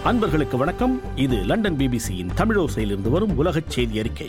அன்பர்களுக்கு வணக்கம் இது லண்டன் பிபிசியின் தமிழோசையிலிருந்து வரும் உலகச் செய்தி அறிக்கை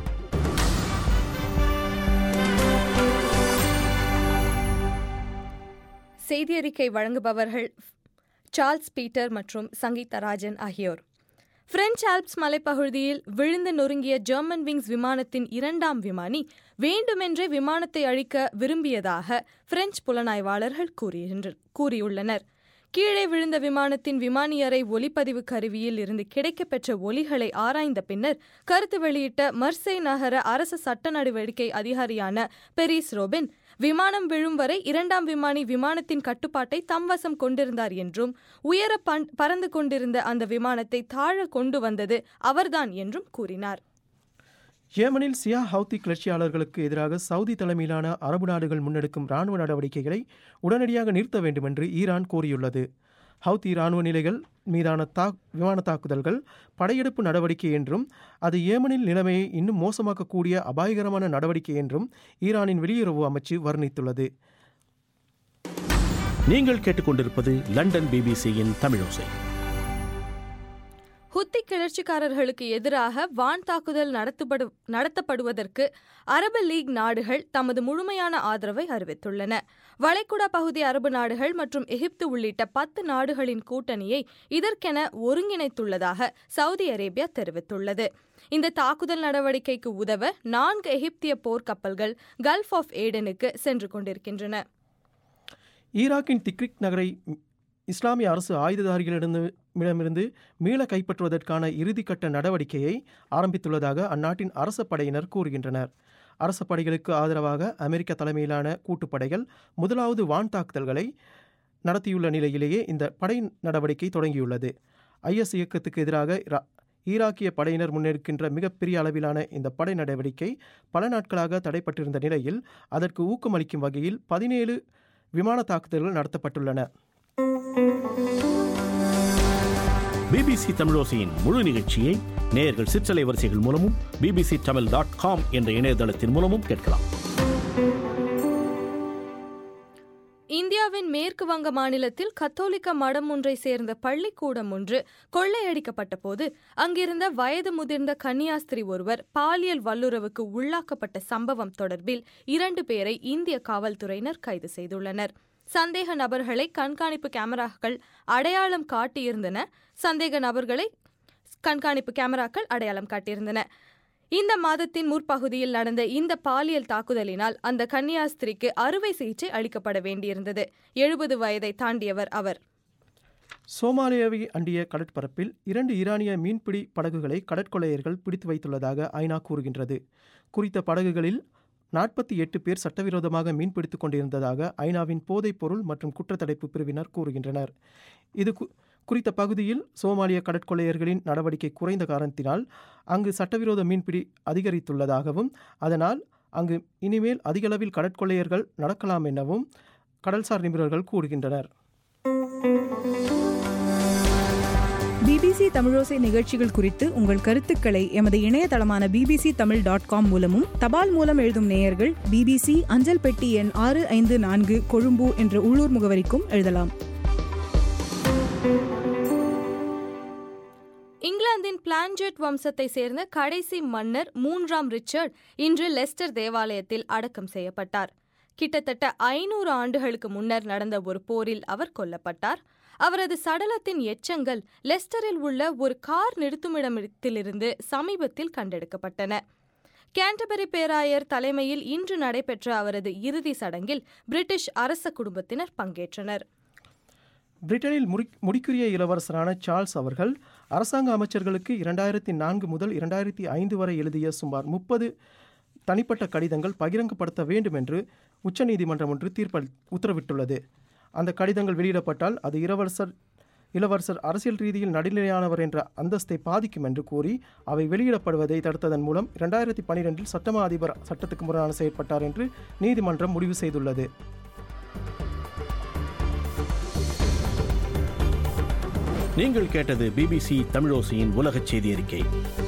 செய்தி அறிக்கை வழங்குபவர்கள் சார்ல்ஸ் பீட்டர் மற்றும் சங்கீதா ராஜன் ஆகியோர் பிரெஞ்சு ஆல்ப்ஸ் மலைப்பகுதியில் விழுந்து நொறுங்கிய ஜெர்மன் விங்ஸ் விமானத்தின் இரண்டாம் விமானி வேண்டுமென்றே விமானத்தை அழிக்க விரும்பியதாக பிரெஞ்சு புலனாய்வாளர்கள் கூறுகின்ற- கூறியுள்ளனர் கீழே விழுந்த விமானத்தின் விமானியறை ஒலிப்பதிவு கருவியில் இருந்து கிடைக்கப்பெற்ற ஒலிகளை ஆராய்ந்த பின்னர் கருத்து வெளியிட்ட மர்சே நகர அரசு சட்ட நடவடிக்கை அதிகாரியான பெரிஸ் ரோபின் விமானம் விழும் வரை இரண்டாம் விமானி விமானத்தின் கட்டுப்பாட்டை தம்வசம் கொண்டிருந்தார் என்றும் உயர பன்- பறந்து கொண்டிருந்த அந்த விமானத்தை தாழ கொண்டு வந்தது அவர்தான் என்றும் கூறினார் ஏமனில் சியா ஹவுத்தி கிளர்ச்சியாளர்களுக்கு எதிராக சவுதி தலைமையிலான அரபு நாடுகள் முன்னெடுக்கும் ராணுவ நடவடிக்கைகளை உடனடியாக நிறுத்த வேண்டும் என்று ஈரான் கோரியுள்ளது ஹவுத்தி ராணுவ நிலைகள் மீதான தா விமான தாக்குதல்கள் படையெடுப்பு நடவடிக்கை என்றும் அது ஏமனில் நிலைமையை இன்னும் மோசமாக்கக்கூடிய அபாயகரமான நடவடிக்கை என்றும் ஈரானின் வெளியுறவு அமைச்சு வர்ணித்துள்ளது நீங்கள் கேட்டுக்கொண்டிருப்பது லண்டன் பிபிசியின் தமிழோசை ஹுத்தி கிளர்ச்சிக்காரர்களுக்கு எதிராக வான் தாக்குதல் நடத்தப்படு நடத்தப்படுவதற்கு அரபு லீக் நாடுகள் தமது முழுமையான ஆதரவை அறிவித்துள்ளன வளைகுடா பகுதி அரபு நாடுகள் மற்றும் எகிப்து உள்ளிட்ட பத்து நாடுகளின் கூட்டணியை இதற்கென ஒருங்கிணைத்துள்ளதாக சவுதி அரேபியா தெரிவித்துள்ளது இந்த தாக்குதல் நடவடிக்கைக்கு உதவ நான்கு எகிப்திய போர்க்கப்பல்கள் கல்ஃப் ஆஃப் ஏடனுக்கு சென்று கொண்டிருக்கின்றன ஈராக்கின் திக்ரிக் நகரை இஸ்லாமிய அரசு ஆயுததாரிகளிடமிருந்து இடமிருந்து மீள கைப்பற்றுவதற்கான இறுதிக்கட்ட நடவடிக்கையை ஆரம்பித்துள்ளதாக அந்நாட்டின் அரச படையினர் கூறுகின்றனர் அரச படைகளுக்கு ஆதரவாக அமெரிக்க தலைமையிலான கூட்டுப்படைகள் முதலாவது வான் தாக்குதல்களை நடத்தியுள்ள நிலையிலேயே இந்த படை நடவடிக்கை தொடங்கியுள்ளது ஐஎஸ் இயக்கத்துக்கு எதிராக இரா- ஈராக்கிய படையினர் முன்னெடுக்கின்ற மிகப்பெரிய அளவிலான இந்த படை நடவடிக்கை பல நாட்களாக தடைப்பட்டிருந்த நிலையில் அதற்கு ஊக்கமளிக்கும் வகையில் பதினேழு விமான தாக்குதல்கள் நடத்தப்பட்டுள்ளன பிபிசி தமிழோசையின் முழு நிகழ்ச்சியை நேயர்கள் சிற்றலை வரிசைகள் மூலமும் பிபிசி தமிழ் டாட் காம் என்ற இணையதளத்தின் மூலமும் கேட்கலாம் இந்தியாவின் மேற்கு வங்க மாநிலத்தில் கத்தோலிக்க மடம் ஒன்றை சேர்ந்த பள்ளிக்கூடம் ஒன்று கொள்ளையடிக்கப்பட்ட போது அங்கிருந்த வயது முதிர்ந்த கன்னியாஸ்திரி ஒருவர் பாலியல் வல்லுறவுக்கு உள்ளாக்கப்பட்ட சம்பவம் தொடர்பில் இரண்டு பேரை இந்திய காவல்துறையினர் கைது செய்துள்ளனர் சந்தேக நபர்களை கண்காணிப்பு கேமராக்கள் அடையாளம் காட்டியிருந்தன சந்தேக நபர்களை கண்காணிப்பு கேமராக்கள் அடையாளம் காட்டியிருந்தன இந்த மாதத்தின் முற்பகுதியில் நடந்த இந்த பாலியல் தாக்குதலினால் அந்த கன்னியாஸ்திரிக்கு அறுவை சிகிச்சை அளிக்கப்பட வேண்டியிருந்தது எழுபது வயதை தாண்டியவர் அவர் சோமாலியாவை அண்டிய கடற்பரப்பில் இரண்டு ஈரானிய மீன்பிடி படகுகளை கடற்கொள்ளையர்கள் பிடித்து வைத்துள்ளதாக ஐநா கூறுகின்றது குறித்த படகுகளில் நாற்பத்தி எட்டு பேர் சட்டவிரோதமாக மீன்பிடித்துக் கொண்டிருந்ததாக ஐநாவின் போதைப்பொருள் மற்றும் குற்றத்தடுப்பு பிரிவினர் கூறுகின்றனர் இது கு- குறித்த பகுதியில் சோமாலிய கடற்கொள்ளையர்களின் நடவடிக்கை குறைந்த காரணத்தினால் அங்கு சட்டவிரோத மீன்பிடி அதிகரித்துள்ளதாகவும் அதனால் அங்கு இனிமேல் அதிகளவில் கடற்கொள்ளையர்கள் நடக்கலாம் எனவும் கடல்சார் நிபுணர்கள் கூறுகின்றனர் பிபிசி தமிழோசை நிகழ்ச்சிகள் குறித்து உங்கள் கருத்துக்களை எமது இணையதளமான பிபிசி தமிழ் டாட் காம் மூலமும் தபால் மூலம் எழுதும் நேயர்கள் பிபிசி அஞ்சல் பெட்டி எண் ஆறு ஐந்து நான்கு கொழும்பு என்ற உள்ளூர் முகவரிக்கும் எழுதலாம் இங்கிலாந்தின் பிளான்ஜெட் வம்சத்தை சேர்ந்த கடைசி மன்னர் மூன்றாம் ரிச்சர்ட் இன்று லெஸ்டர் தேவாலயத்தில் அடக்கம் செய்யப்பட்டார் கிட்டத்தட்ட ஐநூறு ஆண்டுகளுக்கு முன்னர் நடந்த ஒரு போரில் அவர் கொல்லப்பட்டார் அவரது சடலத்தின் எச்சங்கள் லெஸ்டரில் உள்ள ஒரு கார் நிறுத்துமிடத்திலிருந்து சமீபத்தில் கண்டெடுக்கப்பட்டன கேண்டபரி பேராயர் தலைமையில் இன்று நடைபெற்ற அவரது இறுதி சடங்கில் பிரிட்டிஷ் அரச குடும்பத்தினர் பங்கேற்றனர் பிரிட்டனில் முடி முடிக்குரிய இளவரசரான சார்ல்ஸ் அவர்கள் அரசாங்க அமைச்சர்களுக்கு இரண்டாயிரத்தி நான்கு முதல் இரண்டாயிரத்தி ஐந்து வரை எழுதிய சுமார் முப்பது தனிப்பட்ட கடிதங்கள் பகிரங்கப்படுத்த வேண்டும் என்று உச்சநீதிமன்றம் ஒன்று தீர்ப்பளி உத்தரவிட்டுள்ளது அந்த கடிதங்கள் வெளியிடப்பட்டால் அது இளவரசர் இளவரசர் அரசியல் ரீதியில் நடுநிலையானவர் என்ற அந்தஸ்தை பாதிக்கும் என்று கூறி அவை வெளியிடப்படுவதை தடுத்ததன் மூலம் இரண்டாயிரத்தி பனிரெண்டில் சட்டமா அதிபர் சட்டத்துக்கு முரணான செயற்பட்டார் என்று நீதிமன்றம் முடிவு செய்துள்ளது நீங்கள் கேட்டது பிபிசி தமிழோசையின் உலகச் செய்தி அறிக்கை